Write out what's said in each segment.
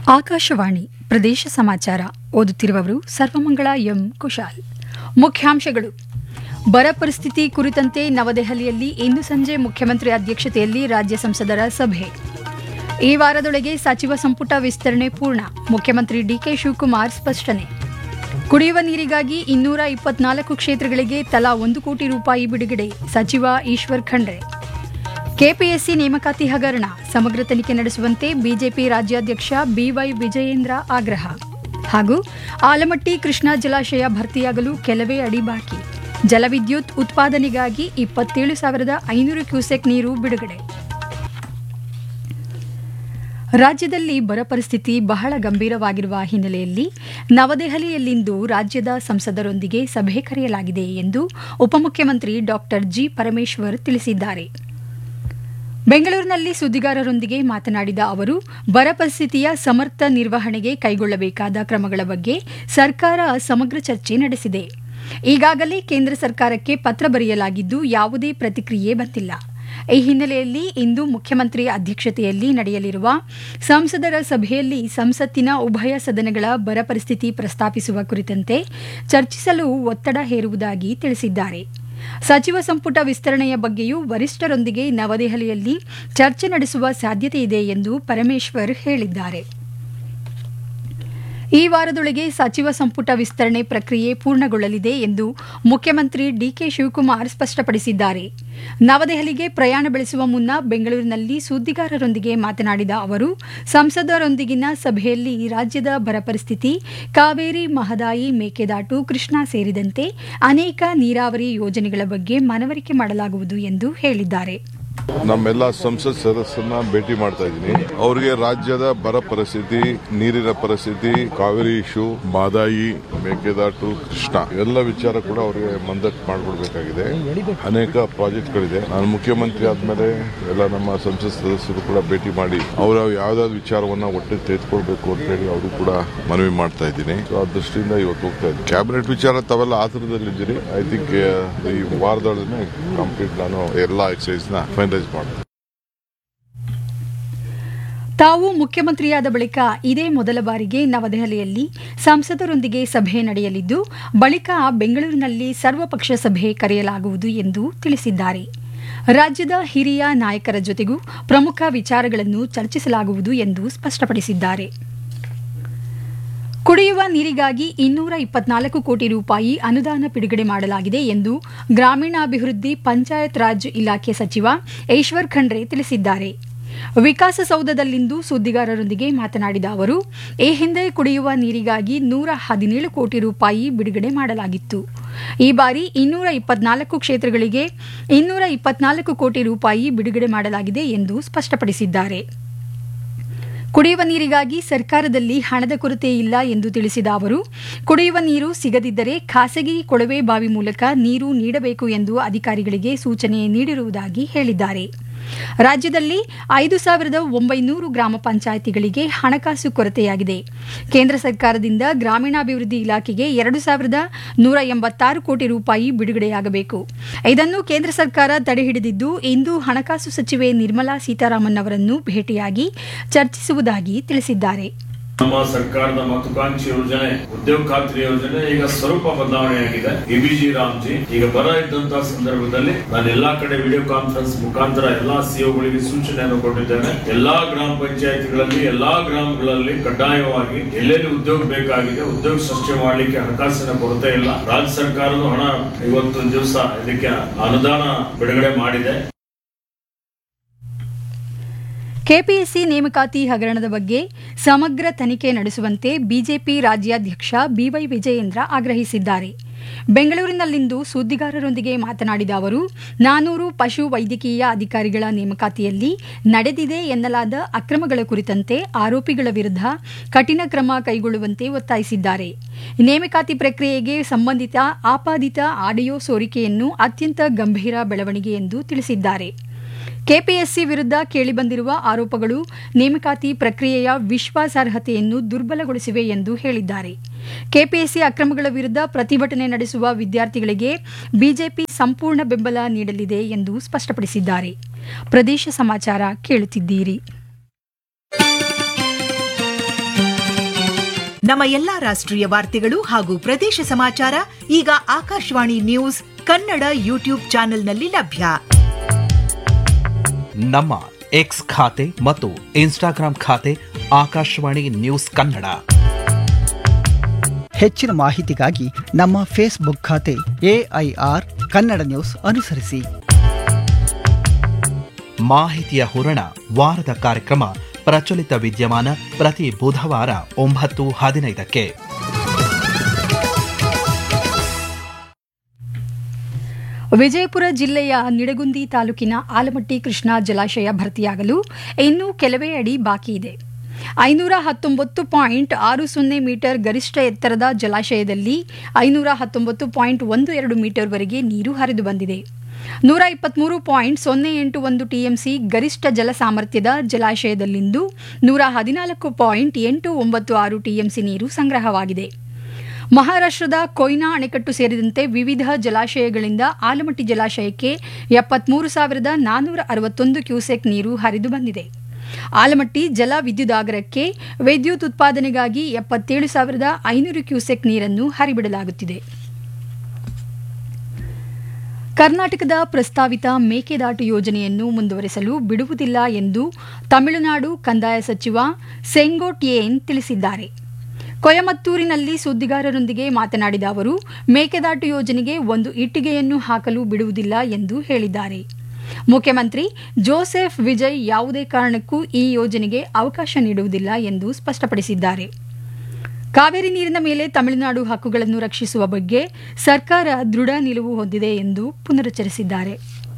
ಆಕಾಶವಾಣಿ ಪ್ರದೇಶ ಸಮಾಚಾರ ಓದುತ್ತಿರುವವರು ಸರ್ವಮಂಗಳ ಎಂ ಕುಶಾಲ್ ಮುಖ್ಯಾಂಶಗಳು ಬರ ಪರಿಸ್ಥಿತಿ ಕುರಿತಂತೆ ನವದೆಹಲಿಯಲ್ಲಿ ಇಂದು ಸಂಜೆ ಮುಖ್ಯಮಂತ್ರಿ ಅಧ್ಯಕ್ಷತೆಯಲ್ಲಿ ರಾಜ್ಯ ಸಂಸದರ ಸಭೆ ಈ ವಾರದೊಳಗೆ ಸಚಿವ ಸಂಪುಟ ವಿಸ್ತರಣೆ ಪೂರ್ಣ ಮುಖ್ಯಮಂತ್ರಿ ಡಿಕೆ ಶಿವಕುಮಾರ್ ಸ್ಪಷ್ಟನೆ ಕುಡಿಯುವ ನೀರಿಗಾಗಿ ಇನ್ನೂರ ಇಪ್ಪತ್ನಾಲ್ಕು ಕ್ಷೇತ್ರಗಳಿಗೆ ತಲಾ ಒಂದು ಕೋಟಿ ರೂಪಾಯಿ ಬಿಡುಗಡೆ ಸಚಿವ ಈಶ್ವರ್ ಖಂಡ್ರೆ ಕೆಪಿಎಸ್ಸಿ ನೇಮಕಾತಿ ಹಗರಣ ಸಮಗ್ರ ತನಿಖೆ ನಡೆಸುವಂತೆ ಬಿಜೆಪಿ ರಾಜ್ಯಾಧ್ಯಕ್ಷ ಬಿವೈ ವಿಜಯೇಂದ್ರ ಆಗ್ರಹ ಹಾಗೂ ಆಲಮಟ್ಟಿ ಕೃಷ್ಣಾ ಜಲಾಶಯ ಭರ್ತಿಯಾಗಲು ಕೆಲವೇ ಅಡಿ ಬಾಕಿ ಜಲವಿದ್ಯುತ್ ಉತ್ಪಾದನೆಗಾಗಿ ಇಪ್ಪತ್ತೇಳು ಸಾವಿರದ ಐನೂರು ಕ್ಯೂಸೆಕ್ ನೀರು ಬಿಡುಗಡೆ ರಾಜ್ಯದಲ್ಲಿ ಬರ ಪರಿಸ್ಥಿತಿ ಬಹಳ ಗಂಭೀರವಾಗಿರುವ ಹಿನ್ನೆಲೆಯಲ್ಲಿ ನವದೆಹಲಿಯಲ್ಲಿಂದು ರಾಜ್ಯದ ಸಂಸದರೊಂದಿಗೆ ಸಭೆ ಕರೆಯಲಾಗಿದೆ ಎಂದು ಉಪಮುಖ್ಯಮಂತ್ರಿ ಡಾಕ್ಟರ್ ಜಿ ಪರಮೇಶ್ವರ್ ತಿಳಿಸಿದ್ದಾರೆ ಬೆಂಗಳೂರಿನಲ್ಲಿ ಸುದ್ದಿಗಾರರೊಂದಿಗೆ ಮಾತನಾಡಿದ ಅವರು ಬರ ಪರಿಸ್ಥಿತಿಯ ಸಮರ್ಥ ನಿರ್ವಹಣೆಗೆ ಕೈಗೊಳ್ಳಬೇಕಾದ ಕ್ರಮಗಳ ಬಗ್ಗೆ ಸರ್ಕಾರ ಸಮಗ್ರ ಚರ್ಚೆ ನಡೆಸಿದೆ ಈಗಾಗಲೇ ಕೇಂದ್ರ ಸರ್ಕಾರಕ್ಕೆ ಪತ್ರ ಬರೆಯಲಾಗಿದ್ದು ಯಾವುದೇ ಪ್ರತಿಕ್ರಿಯೆ ಬಂದಿಲ್ಲ ಈ ಹಿನ್ನೆಲೆಯಲ್ಲಿ ಇಂದು ಮುಖ್ಯಮಂತ್ರಿ ಅಧ್ಯಕ್ಷತೆಯಲ್ಲಿ ನಡೆಯಲಿರುವ ಸಂಸದರ ಸಭೆಯಲ್ಲಿ ಸಂಸತ್ತಿನ ಉಭಯ ಸದನಗಳ ಬರ ಪರಿಸ್ಥಿತಿ ಪ್ರಸ್ತಾಪಿಸುವ ಕುರಿತಂತೆ ಚರ್ಚಿಸಲು ಒತ್ತಡ ಹೇರುವುದಾಗಿ ತಿಳಿಸಿದ್ದಾರೆ ಸಚಿವ ಸಂಪುಟ ವಿಸ್ತರಣೆಯ ಬಗ್ಗೆಯೂ ವರಿಷ್ಠರೊಂದಿಗೆ ನವದೆಹಲಿಯಲ್ಲಿ ಚರ್ಚೆ ನಡೆಸುವ ಸಾಧ್ಯತೆ ಇದೆ ಎಂದು ಪರಮೇಶ್ವರ್ ಹೇಳಿದ್ದಾರೆ ಈ ವಾರದೊಳಗೆ ಸಚಿವ ಸಂಪುಟ ವಿಸ್ತರಣೆ ಪ್ರಕ್ರಿಯೆ ಪೂರ್ಣಗೊಳ್ಳಲಿದೆ ಎಂದು ಮುಖ್ಯಮಂತ್ರಿ ಡಿಕೆ ಶಿವಕುಮಾರ್ ಸ್ಪಷ್ಟಪಡಿಸಿದ್ದಾರೆ ನವದೆಹಲಿಗೆ ಪ್ರಯಾಣ ಬೆಳೆಸುವ ಮುನ್ನ ಬೆಂಗಳೂರಿನಲ್ಲಿ ಸುದ್ದಿಗಾರರೊಂದಿಗೆ ಮಾತನಾಡಿದ ಅವರು ಸಂಸದರೊಂದಿಗಿನ ಸಭೆಯಲ್ಲಿ ರಾಜ್ಯದ ಬರ ಪರಿಸ್ಥಿತಿ ಕಾವೇರಿ ಮಹದಾಯಿ ಮೇಕೆದಾಟು ಕೃಷ್ಣಾ ಸೇರಿದಂತೆ ಅನೇಕ ನೀರಾವರಿ ಯೋಜನೆಗಳ ಬಗ್ಗೆ ಮನವರಿಕೆ ಮಾಡಲಾಗುವುದು ಎಂದು ಹೇಳಿದ್ದಾರೆ ನಮ್ಮೆಲ್ಲ ಸಂಸತ್ ಸದಸ್ಯರನ್ನ ಭೇಟಿ ಮಾಡ್ತಾ ಇದ್ದೀನಿ ಅವರಿಗೆ ರಾಜ್ಯದ ಬರ ಪರಿಸ್ಥಿತಿ ನೀರಿನ ಪರಿಸ್ಥಿತಿ ಕಾವೇರಿ ಇಶ್ಯೂ ಮಾದಾಯಿ ಮೇಕೆದಾಟು ಕೃಷ್ಣ ಎಲ್ಲ ವಿಚಾರ ಕೂಡ ಅವರಿಗೆ ಮಂದಟ್ ಮಾಡಿಕೊಡ್ಬೇಕಾಗಿದೆ ಅನೇಕ ಪ್ರಾಜೆಕ್ಟ್ಗಳಿದೆ ನಾನು ಮುಖ್ಯಮಂತ್ರಿ ಆದ್ಮೇಲೆ ಎಲ್ಲ ನಮ್ಮ ಸಂಸತ್ ಸದಸ್ಯರು ಕೂಡ ಭೇಟಿ ಮಾಡಿ ಅವರ ಯಾವ್ದಾದ್ರು ವಿಚಾರವನ್ನ ಒಟ್ಟಿಗೆ ತೆಗೆದುಕೊಳ್ಬೇಕು ಅಂತ ಹೇಳಿ ಅವರು ಕೂಡ ಮನವಿ ಮಾಡ್ತಾ ಇದ್ದೀನಿ ಸೊ ಆ ದೃಷ್ಟಿಯಿಂದ ಇವತ್ತು ಹೋಗ್ತಾ ಇದ್ದೀನಿ ಕ್ಯಾಬಿನೆಟ್ ವಿಚಾರ ತಾವೆಲ್ಲ ಆತರದಲ್ಲಿದ್ದೀರಿ ಐ ಥಿಂಕ್ ಈ ವಾರದೊಳಗೆ ಕಂಪ್ಲೀಟ್ ನಾನು ಎಲ್ಲ ಎಕ್ಸೈಸ್ ನ ಫೈನಲೈಸ್ ಮಾಡ್ತೀನಿ ತಾವು ಮುಖ್ಯಮಂತ್ರಿಯಾದ ಬಳಿಕ ಇದೇ ಮೊದಲ ಬಾರಿಗೆ ನವದೆಹಲಿಯಲ್ಲಿ ಸಂಸದರೊಂದಿಗೆ ಸಭೆ ನಡೆಯಲಿದ್ದು ಬಳಿಕ ಬೆಂಗಳೂರಿನಲ್ಲಿ ಸರ್ವಪಕ್ಷ ಸಭೆ ಕರೆಯಲಾಗುವುದು ಎಂದು ತಿಳಿಸಿದ್ದಾರೆ ರಾಜ್ಯದ ಹಿರಿಯ ನಾಯಕರ ಜೊತೆಗೂ ಪ್ರಮುಖ ವಿಚಾರಗಳನ್ನು ಚರ್ಚಿಸಲಾಗುವುದು ಎಂದು ಸ್ಪಷ್ಟಪಡಿಸಿದ್ದಾರೆ ಕುಡಿಯುವ ನೀರಿಗಾಗಿ ಇನ್ನೂರ ಇಪ್ಪತ್ನಾಲ್ಕು ಕೋಟಿ ರೂಪಾಯಿ ಅನುದಾನ ಬಿಡುಗಡೆ ಮಾಡಲಾಗಿದೆ ಎಂದು ಗ್ರಾಮೀಣಾಭಿವೃದ್ಧಿ ಪಂಚಾಯತ್ ರಾಜ್ ಇಲಾಖೆ ಸಚಿವ ಈಶ್ವರ್ ಖಂಡ್ರೆ ತಿಳಿಸಿದ್ದಾರೆ ವಿಕಾಸಸೌಧದಲ್ಲಿಂದು ಸುದ್ದಿಗಾರರೊಂದಿಗೆ ಮಾತನಾಡಿದ ಅವರು ಈ ಹಿಂದೆ ಕುಡಿಯುವ ನೀರಿಗಾಗಿ ನೂರ ಹದಿನೇಳು ಕೋಟಿ ರೂಪಾಯಿ ಬಿಡುಗಡೆ ಮಾಡಲಾಗಿತ್ತು ಈ ಬಾರಿ ಇನ್ನೂರ ಇಪ್ಪತ್ನಾಲ್ಕು ಕ್ಷೇತ್ರಗಳಿಗೆ ಇನ್ನೂರ ಇಪ್ಪತ್ನಾಲ್ಕು ಕೋಟಿ ರೂಪಾಯಿ ಬಿಡುಗಡೆ ಮಾಡಲಾಗಿದೆ ಎಂದು ಸ್ಪಷ್ಟಪಡಿಸಿದ್ದಾರೆ ಕುಡಿಯುವ ನೀರಿಗಾಗಿ ಸರ್ಕಾರದಲ್ಲಿ ಹಣದ ಕೊರತೆ ಇಲ್ಲ ಎಂದು ತಿಳಿಸಿದ ಅವರು ಕುಡಿಯುವ ನೀರು ಸಿಗದಿದ್ದರೆ ಖಾಸಗಿ ಕೊಳವೆ ಬಾವಿ ಮೂಲಕ ನೀರು ನೀಡಬೇಕು ಎಂದು ಅಧಿಕಾರಿಗಳಿಗೆ ಸೂಚನೆ ನೀಡಿರುವುದಾಗಿ ಹೇಳಿದ್ದಾರೆ ರಾಜ್ಯದಲ್ಲಿ ಐದು ಸಾವಿರದ ಒಂಬೈನೂರು ಗ್ರಾಮ ಪಂಚಾಯಿತಿಗಳಿಗೆ ಹಣಕಾಸು ಕೊರತೆಯಾಗಿದೆ ಕೇಂದ್ರ ಸರ್ಕಾರದಿಂದ ಗ್ರಾಮೀಣಾಭಿವೃದ್ಧಿ ಇಲಾಖೆಗೆ ಎರಡು ಸಾವಿರದ ನೂರ ಎಂಬತ್ತಾರು ಕೋಟಿ ರೂಪಾಯಿ ಬಿಡುಗಡೆಯಾಗಬೇಕು ಇದನ್ನು ಕೇಂದ್ರ ಸರ್ಕಾರ ತಡೆಹಿಡಿದಿದ್ದು ಇಂದು ಹಣಕಾಸು ಸಚಿವೆ ನಿರ್ಮಲಾ ಸೀತಾರಾಮನ್ ಅವರನ್ನು ಭೇಟಿಯಾಗಿ ಚರ್ಚಿಸುವುದಾಗಿ ತಿಳಿಸಿದ್ದಾರೆ ನಮ್ಮ ಸರ್ಕಾರದ ಮಹತ್ವಾಕಾಂಕ್ಷಿ ಯೋಜನೆ ಉದ್ಯೋಗ ಖಾತ್ರಿ ಯೋಜನೆ ಈಗ ಸ್ವರೂಪ ಬದಲಾವಣೆಯಾಗಿದೆ ಎಬಿಜಿ ರಾಮ್ಜಿ ಈಗ ಬರ ಇದ್ದಂತಹ ಸಂದರ್ಭದಲ್ಲಿ ನಾನು ಎಲ್ಲಾ ಕಡೆ ವಿಡಿಯೋ ಕಾನ್ಫರೆನ್ಸ್ ಮುಖಾಂತರ ಎಲ್ಲಾ ಸಿಒಗಳಿಗೆ ಸೂಚನೆಯನ್ನು ಕೊಟ್ಟಿದ್ದೇನೆ ಎಲ್ಲಾ ಗ್ರಾಮ ಪಂಚಾಯತಿಗಳಲ್ಲಿ ಎಲ್ಲಾ ಗ್ರಾಮಗಳಲ್ಲಿ ಕಡ್ಡಾಯವಾಗಿ ಎಲ್ಲೆಲ್ಲಿ ಉದ್ಯೋಗ ಬೇಕಾಗಿದೆ ಉದ್ಯೋಗ ಸೃಷ್ಟಿ ಮಾಡಲಿಕ್ಕೆ ಹಣಕಾಸಿನ ಕೊರತೆ ಇಲ್ಲ ರಾಜ್ಯ ಸರ್ಕಾರದ ಹಣ ಇವತ್ತು ದಿವಸ ಇದಕ್ಕೆ ಅನುದಾನ ಬಿಡುಗಡೆ ಮಾಡಿದೆ ಕೆಪಿಎಸ್ಸಿ ನೇಮಕಾತಿ ಹಗರಣದ ಬಗ್ಗೆ ಸಮಗ್ರ ತನಿಖೆ ನಡೆಸುವಂತೆ ಬಿಜೆಪಿ ರಾಜ್ಯಾಧ್ಯಕ್ಷ ಬಿವೈ ವಿಜಯೇಂದ್ರ ಆಗ್ರಹಿಸಿದ್ದಾರೆ ಬೆಂಗಳೂರಿನಲ್ಲಿಂದು ಸುದ್ದಿಗಾರರೊಂದಿಗೆ ಮಾತನಾಡಿದ ಅವರು ನಾನೂರು ಪಶು ವೈದ್ಯಕೀಯ ಅಧಿಕಾರಿಗಳ ನೇಮಕಾತಿಯಲ್ಲಿ ನಡೆದಿದೆ ಎನ್ನಲಾದ ಅಕ್ರಮಗಳ ಕುರಿತಂತೆ ಆರೋಪಿಗಳ ವಿರುದ್ಧ ಕಠಿಣ ಕ್ರಮ ಕೈಗೊಳ್ಳುವಂತೆ ಒತ್ತಾಯಿಸಿದ್ದಾರೆ ನೇಮಕಾತಿ ಪ್ರಕ್ರಿಯೆಗೆ ಸಂಬಂಧಿತ ಆಪಾದಿತ ಆಡಿಯೋ ಸೋರಿಕೆಯನ್ನು ಅತ್ಯಂತ ಗಂಭೀರ ಬೆಳವಣಿಗೆ ಎಂದು ತಿಳಿಸಿದ್ದಾರೆ ಕೆಪಿಎಸ್ಸಿ ವಿರುದ್ಧ ಕೇಳಿಬಂದಿರುವ ಆರೋಪಗಳು ನೇಮಕಾತಿ ಪ್ರಕ್ರಿಯೆಯ ವಿಶ್ವಾಸಾರ್ಹತೆಯನ್ನು ದುರ್ಬಲಗೊಳಿಸಿವೆ ಎಂದು ಹೇಳಿದ್ದಾರೆ ಕೆಪಿಎಸ್ಸಿ ಅಕ್ರಮಗಳ ವಿರುದ್ಧ ಪ್ರತಿಭಟನೆ ನಡೆಸುವ ವಿದ್ಯಾರ್ಥಿಗಳಿಗೆ ಬಿಜೆಪಿ ಸಂಪೂರ್ಣ ಬೆಂಬಲ ನೀಡಲಿದೆ ಎಂದು ಸ್ಪಷ್ಟಪಡಿಸಿದ್ದಾರೆ ಪ್ರದೇಶ ಸಮಾಚಾರ ಕೇಳುತ್ತಿದ್ದೀರಿ ನಮ್ಮ ಎಲ್ಲಾ ರಾಷ್ಟ್ರೀಯ ವಾರ್ತೆಗಳು ಹಾಗೂ ಪ್ರದೇಶ ಸಮಾಚಾರ ಈಗ ಆಕಾಶವಾಣಿ ನ್ಯೂಸ್ ಕನ್ನಡ ಯೂಟ್ಯೂಬ್ ಚಾನೆಲ್ನಲ್ಲಿ ಲಭ್ಯ ನಮ್ಮ ಎಕ್ಸ್ ಖಾತೆ ಮತ್ತು ಇನ್ಸ್ಟಾಗ್ರಾಂ ಖಾತೆ ಆಕಾಶವಾಣಿ ನ್ಯೂಸ್ ಕನ್ನಡ ಹೆಚ್ಚಿನ ಮಾಹಿತಿಗಾಗಿ ನಮ್ಮ ಫೇಸ್ಬುಕ್ ಖಾತೆ ಎಐಆರ್ ಕನ್ನಡ ನ್ಯೂಸ್ ಅನುಸರಿಸಿ ಮಾಹಿತಿಯ ಹೂರಣ ವಾರದ ಕಾರ್ಯಕ್ರಮ ಪ್ರಚಲಿತ ವಿದ್ಯಮಾನ ಪ್ರತಿ ಬುಧವಾರ ಒಂಬತ್ತು ಹದಿನೈದಕ್ಕೆ ವಿಜಯಪುರ ಜಿಲ್ಲೆಯ ನಿಡಗುಂದಿ ತಾಲೂಕಿನ ಆಲಮಟ್ಟಿ ಕೃಷ್ಣಾ ಜಲಾಶಯ ಭರ್ತಿಯಾಗಲು ಇನ್ನೂ ಕೆಲವೇ ಅಡಿ ಬಾಕಿ ಇದೆ ಐನೂರ ಹತ್ತೊಂಬತ್ತು ಪಾಯಿಂಟ್ ಆರು ಸೊನ್ನೆ ಮೀಟರ್ ಗರಿಷ್ಠ ಎತ್ತರದ ಜಲಾಶಯದಲ್ಲಿ ಐನೂರ ಹತ್ತೊಂಬತ್ತು ಪಾಯಿಂಟ್ ಒಂದು ಎರಡು ಮೀಟರ್ವರೆಗೆ ನೀರು ಹರಿದು ಬಂದಿದೆ ನೂರ ಇಪ್ಪತ್ಮೂರು ಪಾಯಿಂಟ್ ಸೊನ್ನೆ ಎಂಟು ಒಂದು ಟಿಎಂಸಿ ಗರಿಷ್ಠ ಜಲ ಸಾಮರ್ಥ್ಯದ ಜಲಾಶಯದಲ್ಲಿಂದು ನೂರ ಹದಿನಾಲ್ಕು ಪಾಯಿಂಟ್ ಎಂಟು ಒಂಬತ್ತು ಆರು ಟಿಎಂಸಿ ನೀರು ಸಂಗ್ರಹವಾಗಿದೆ ಮಹಾರಾಷ್ಟ್ರದ ಕೊಯ್ನಾ ಅಣೆಕಟ್ಟು ಸೇರಿದಂತೆ ವಿವಿಧ ಜಲಾಶಯಗಳಿಂದ ಆಲಮಟ್ಟಿ ಜಲಾಶಯಕ್ಕೆ ಎಪ್ಪತ್ಮೂರು ಸಾವಿರದ ನಾನ್ನೂರ ಅರವತ್ತೊಂದು ಕ್ಯೂಸೆಕ್ ನೀರು ಹರಿದು ಬಂದಿದೆ ಆಲಮಟ್ಟಿ ಜಲ ವಿದ್ಯುದಾಗರಕ್ಕೆ ವಿದ್ಯುತ್ ಉತ್ಪಾದನೆಗಾಗಿ ಎಪ್ಪತ್ತೇಳು ಸಾವಿರದ ಐನೂರು ಕ್ಯೂಸೆಕ್ ನೀರನ್ನು ಹರಿಬಿಡಲಾಗುತ್ತಿದೆ ಕರ್ನಾಟಕದ ಪ್ರಸ್ತಾವಿತ ಮೇಕೆದಾಟು ಯೋಜನೆಯನ್ನು ಮುಂದುವರೆಸಲು ಬಿಡುವುದಿಲ್ಲ ಎಂದು ತಮಿಳುನಾಡು ಕಂದಾಯ ಸಚಿವ ಸೆಂಗೋಟಿಯೇನ್ ತಿಳಿಸಿದ್ದಾರೆ ಕೊಯಮತ್ತೂರಿನಲ್ಲಿ ಸುದ್ದಿಗಾರರೊಂದಿಗೆ ಮಾತನಾಡಿದ ಅವರು ಮೇಕೆದಾಟು ಯೋಜನೆಗೆ ಒಂದು ಇಟ್ಟಿಗೆಯನ್ನು ಹಾಕಲು ಬಿಡುವುದಿಲ್ಲ ಎಂದು ಹೇಳಿದ್ದಾರೆ ಮುಖ್ಯಮಂತ್ರಿ ಜೋಸೆಫ್ ವಿಜಯ್ ಯಾವುದೇ ಕಾರಣಕ್ಕೂ ಈ ಯೋಜನೆಗೆ ಅವಕಾಶ ನೀಡುವುದಿಲ್ಲ ಎಂದು ಸ್ಪಷ್ಟಪಡಿಸಿದ್ದಾರೆ ಕಾವೇರಿ ನೀರಿನ ಮೇಲೆ ತಮಿಳುನಾಡು ಹಕ್ಕುಗಳನ್ನು ರಕ್ಷಿಸುವ ಬಗ್ಗೆ ಸರ್ಕಾರ ದೃಢ ನಿಲುವು ಹೊಂದಿದೆ ಎಂದು ಪುನರುಚ್ಚರಿಸಿದ್ದಾರೆ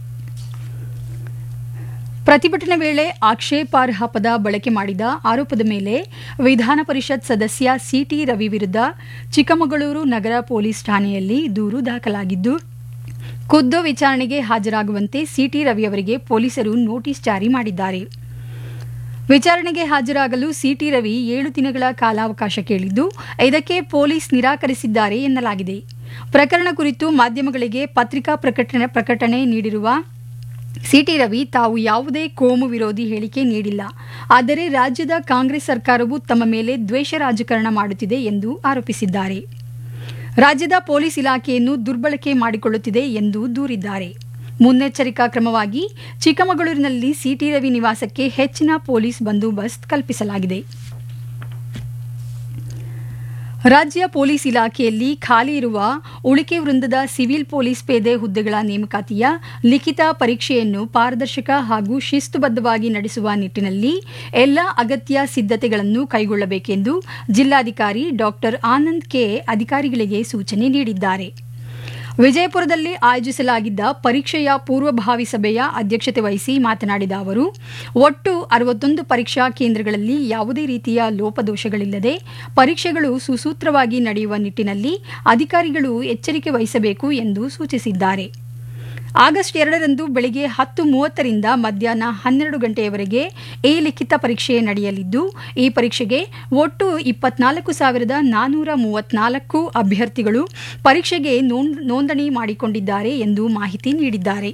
ಪ್ರತಿಭಟನೆ ವೇಳೆ ಆಕ್ಷೇಪಾರ್ಹ ಪದ ಬಳಕೆ ಮಾಡಿದ ಆರೋಪದ ಮೇಲೆ ವಿಧಾನ ಪರಿಷತ್ ಸದಸ್ಯ ಸಿಟಿ ರವಿ ವಿರುದ್ಧ ಚಿಕ್ಕಮಗಳೂರು ನಗರ ಪೊಲೀಸ್ ಠಾಣೆಯಲ್ಲಿ ದೂರು ದಾಖಲಾಗಿದ್ದು ಖುದ್ದು ವಿಚಾರಣೆಗೆ ಹಾಜರಾಗುವಂತೆ ಸಿಟಿ ರವಿ ಅವರಿಗೆ ಪೊಲೀಸರು ನೋಟಿಸ್ ಜಾರಿ ಮಾಡಿದ್ದಾರೆ ವಿಚಾರಣೆಗೆ ಹಾಜರಾಗಲು ಸಿಟಿ ರವಿ ಏಳು ದಿನಗಳ ಕಾಲಾವಕಾಶ ಕೇಳಿದ್ದು ಇದಕ್ಕೆ ಪೊಲೀಸ್ ನಿರಾಕರಿಸಿದ್ದಾರೆ ಎನ್ನಲಾಗಿದೆ ಪ್ರಕರಣ ಕುರಿತು ಮಾಧ್ಯಮಗಳಿಗೆ ಪತ್ರಿಕಾ ಪ್ರಕಟಣೆ ಪ್ರಕಟಣೆ ನೀಡಿರುವ ಸಿಟಿ ರವಿ ತಾವು ಯಾವುದೇ ಕೋಮು ವಿರೋಧಿ ಹೇಳಿಕೆ ನೀಡಿಲ್ಲ ಆದರೆ ರಾಜ್ಯದ ಕಾಂಗ್ರೆಸ್ ಸರ್ಕಾರವು ತಮ್ಮ ಮೇಲೆ ದ್ವೇಷ ರಾಜಕಾರಣ ಮಾಡುತ್ತಿದೆ ಎಂದು ಆರೋಪಿಸಿದ್ದಾರೆ ರಾಜ್ಯದ ಪೊಲೀಸ್ ಇಲಾಖೆಯನ್ನು ದುರ್ಬಳಕೆ ಮಾಡಿಕೊಳ್ಳುತ್ತಿದೆ ಎಂದು ದೂರಿದ್ದಾರೆ ಮುನ್ನೆಚ್ಚರಿಕಾ ಕ್ರಮವಾಗಿ ಚಿಕ್ಕಮಗಳೂರಿನಲ್ಲಿ ಸಿಟಿ ರವಿ ನಿವಾಸಕ್ಕೆ ಹೆಚ್ಚಿನ ಪೊಲೀಸ್ ಬಂದೋಬಸ್ತ್ ಕಲ್ಪಿಸಲಾಗಿದೆ ರಾಜ್ಯ ಪೊಲೀಸ್ ಇಲಾಖೆಯಲ್ಲಿ ಖಾಲಿ ಇರುವ ಉಳಿಕೆ ವೃಂದದ ಸಿವಿಲ್ ಪೊಲೀಸ್ ಪೇದೆ ಹುದ್ದೆಗಳ ನೇಮಕಾತಿಯ ಲಿಖಿತ ಪರೀಕ್ಷೆಯನ್ನು ಪಾರದರ್ಶಕ ಹಾಗೂ ಶಿಸ್ತುಬದ್ಧವಾಗಿ ನಡೆಸುವ ನಿಟ್ಟಿನಲ್ಲಿ ಎಲ್ಲ ಅಗತ್ಯ ಸಿದ್ಧತೆಗಳನ್ನು ಕೈಗೊಳ್ಳಬೇಕೆಂದು ಜಿಲ್ಲಾಧಿಕಾರಿ ಡಾಕ್ಟರ್ ಆನಂದ್ ಕೆ ಅಧಿಕಾರಿಗಳಿಗೆ ಸೂಚನೆ ನೀಡಿದ್ದಾರೆ ವಿಜಯಪುರದಲ್ಲಿ ಆಯೋಜಿಸಲಾಗಿದ್ದ ಪರೀಕ್ಷೆಯ ಪೂರ್ವಭಾವಿ ಸಭೆಯ ಅಧ್ಯಕ್ಷತೆ ವಹಿಸಿ ಮಾತನಾಡಿದ ಅವರು ಒಟ್ಟು ಅರವತ್ತೊಂದು ಪರೀಕ್ಷಾ ಕೇಂದ್ರಗಳಲ್ಲಿ ಯಾವುದೇ ರೀತಿಯ ಲೋಪದೋಷಗಳಿಲ್ಲದೆ ಪರೀಕ್ಷೆಗಳು ಸುಸೂತ್ರವಾಗಿ ನಡೆಯುವ ನಿಟ್ಟಿನಲ್ಲಿ ಅಧಿಕಾರಿಗಳು ಎಚ್ಚರಿಕೆ ವಹಿಸಬೇಕು ಎಂದು ಸೂಚಿಸಿದ್ದಾರೆ ಆಗಸ್ಟ್ ಎರಡರಂದು ಬೆಳಗ್ಗೆ ಹತ್ತು ಮೂವತ್ತರಿಂದ ಮಧ್ಯಾಹ್ನ ಹನ್ನೆರಡು ಗಂಟೆಯವರೆಗೆ ಈ ಲಿಖಿತ ಪರೀಕ್ಷೆ ನಡೆಯಲಿದ್ದು ಈ ಪರೀಕ್ಷೆಗೆ ಒಟ್ಟು ಇಪ್ಪತ್ನಾಲ್ಕು ಸಾವಿರದ ನಾನ್ನೂರ ಮೂವತ್ನಾಲ್ಕು ಅಭ್ಯರ್ಥಿಗಳು ಪರೀಕ್ಷೆಗೆ ನೋಂದಣಿ ಮಾಡಿಕೊಂಡಿದ್ದಾರೆ ಎಂದು ಮಾಹಿತಿ ನೀಡಿದ್ದಾರೆ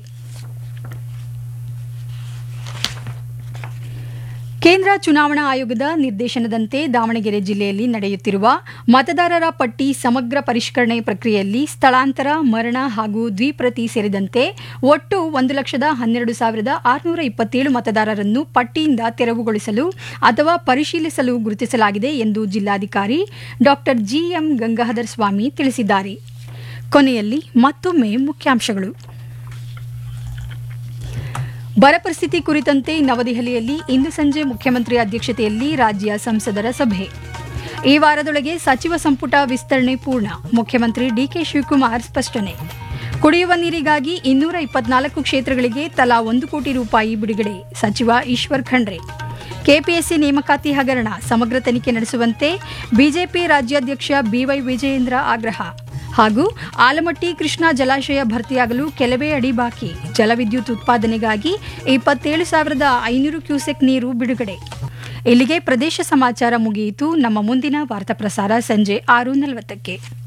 ಕೇಂದ್ರ ಚುನಾವಣಾ ಆಯೋಗದ ನಿರ್ದೇಶನದಂತೆ ದಾವಣಗೆರೆ ಜಿಲ್ಲೆಯಲ್ಲಿ ನಡೆಯುತ್ತಿರುವ ಮತದಾರರ ಪಟ್ಟಿ ಸಮಗ್ರ ಪರಿಷ್ಕರಣೆ ಪ್ರಕ್ರಿಯೆಯಲ್ಲಿ ಸ್ಥಳಾಂತರ ಮರಣ ಹಾಗೂ ದ್ವಿಪ್ರತಿ ಸೇರಿದಂತೆ ಒಟ್ಟು ಒಂದು ಲಕ್ಷದ ಹನ್ನೆರಡು ಸಾವಿರದ ಆರುನೂರ ಇಪ್ಪತ್ತೇಳು ಮತದಾರರನ್ನು ಪಟ್ಟಿಯಿಂದ ತೆರವುಗೊಳಿಸಲು ಅಥವಾ ಪರಿಶೀಲಿಸಲು ಗುರುತಿಸಲಾಗಿದೆ ಎಂದು ಜಿಲ್ಲಾಧಿಕಾರಿ ಡಾ ಜಿಎಂ ಗಂಗಾಧರ ಸ್ವಾಮಿ ತಿಳಿಸಿದ್ದಾರೆ ಕೊನೆಯಲ್ಲಿ ಮತ್ತೊಮ್ಮೆ ಮುಖ್ಯಾಂಶಗಳು ಬರ ಪರಿಸ್ಥಿತಿ ಕುರಿತಂತೆ ನವದೆಹಲಿಯಲ್ಲಿ ಇಂದು ಸಂಜೆ ಮುಖ್ಯಮಂತ್ರಿ ಅಧ್ಯಕ್ಷತೆಯಲ್ಲಿ ರಾಜ್ಯ ಸಂಸದರ ಸಭೆ ಈ ವಾರದೊಳಗೆ ಸಚಿವ ಸಂಪುಟ ವಿಸ್ತರಣೆ ಪೂರ್ಣ ಮುಖ್ಯಮಂತ್ರಿ ಡಿಕೆ ಶಿವಕುಮಾರ್ ಸ್ಪಷ್ಟನೆ ಕುಡಿಯುವ ನೀರಿಗಾಗಿ ಇನ್ನೂರ ಇಪ್ಪತ್ನಾಲ್ಕು ಕ್ಷೇತ್ರಗಳಿಗೆ ತಲಾ ಒಂದು ಕೋಟಿ ರೂಪಾಯಿ ಬಿಡುಗಡೆ ಸಚಿವ ಈಶ್ವರ್ ಖಂಡ್ರೆ ಕೆಪಿಎಸ್ಸಿ ನೇಮಕಾತಿ ಹಗರಣ ಸಮಗ್ರ ತನಿಖೆ ನಡೆಸುವಂತೆ ಬಿಜೆಪಿ ರಾಜ್ಯಾಧ್ಯಕ್ಷ ಬಿವೈ ವಿಜಯೇಂದ್ರ ಆಗ್ರಹ ಹಾಗೂ ಆಲಮಟ್ಟಿ ಕೃಷ್ಣಾ ಜಲಾಶಯ ಭರ್ತಿಯಾಗಲು ಕೆಲವೇ ಅಡಿ ಬಾಕಿ ಜಲವಿದ್ಯುತ್ ಉತ್ಪಾದನೆಗಾಗಿ ಇಪ್ಪತ್ತೇಳು ಸಾವಿರದ ಐನೂರು ಕ್ಯೂಸೆಕ್ ನೀರು ಬಿಡುಗಡೆ ಇಲ್ಲಿಗೆ ಪ್ರದೇಶ ಸಮಾಚಾರ ಮುಗಿಯಿತು ನಮ್ಮ ಮುಂದಿನ ವಾರ್ತಾ ಪ್ರಸಾರ ಸಂಜೆ ಆರು ನಲವತ್ತಕ್ಕೆ